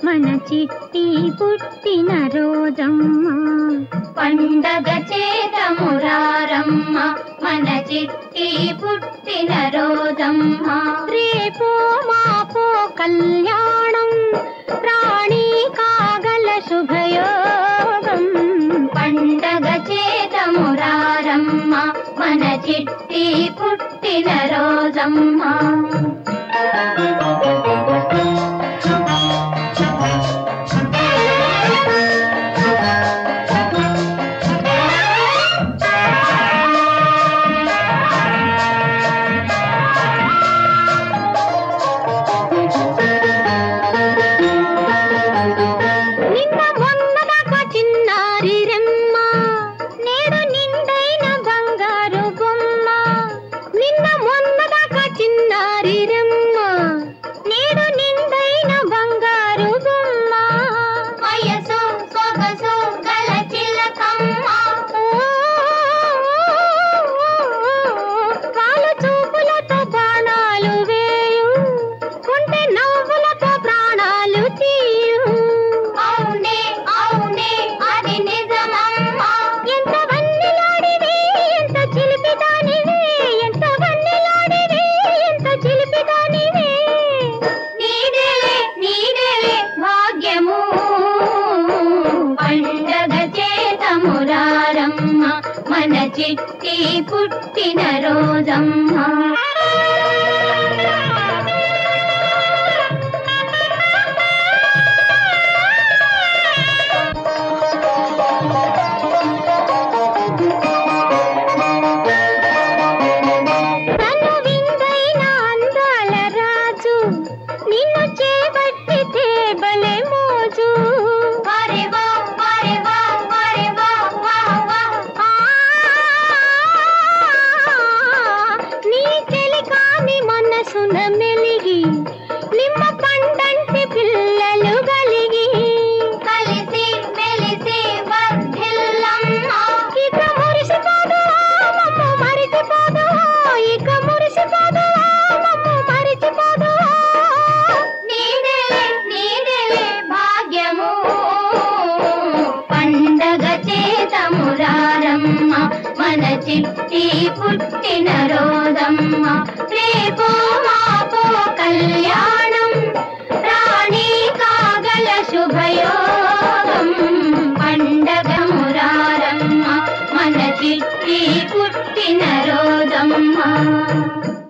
మన చిట్టి పుట్టిన రోజమ్మ పండగ చేతమురారమ్మ మన చిట్టి పుట్టిన రోజమ్మ రేపో మాపో కళ్యాణం రాణి కాగల శుభయోగం పండగ చేతమురారమ్మ మన చిట్టి పుట్టిన రోజమ్మ నిన్న మొన్నదాకా చిన్నారి రెమ్మ నేడు నిండైన బంగారు బొమ్మ నిన్న మొన్నదాకా చిన్నారి రెమ్మ నేడు నిండైన బంగారు బొమ్మ వయసు సొగసు గల చిలకమ్మ వాళ్ళ చూపులతో బాణాలు వేయు కొంటె నవ్వులతో ప్రాణాలు తీయు అవునే అవునే అది నిజమమ్మ ఎంత వన్నెలాడివే ఎంత చిలిపిదానివే ఎంత వన్నెలాడివే ఎంత చిలిపిదానివే నీడలే నీడలే భాగ్యము పండగ చేతమురారమ్మ మన చిట్టి పుట్టిన రోజమ్మ తను విందైన అందాల రాజు నిన్ను చేపట్టితే భలే మోజు వరే వా వరే వా వరే వా వా వా ఆ, నీ చెలికాని మనసున మెలిగి నిమ్మ పండంటి పిల్లలు గలిగి కలిసి మెలిసి వర్ధిల్లమ్మ ఇక మురిసిపోదు మమ్మ మరిచిపోదు ఇక మురిసిపోదు మమ్మ మరిచిపోదు నీడలే నీడలే భాగ్యము పండగ చేతమురారమ్మ మన చిట్టి పుట్టిన రోజమ్మ రేపో మాపో కళ్యాణం రాణి కాగల శుభయోగం పండగ మురారమ్మ మన చిట్టి పుట్టిన రోజమ్మ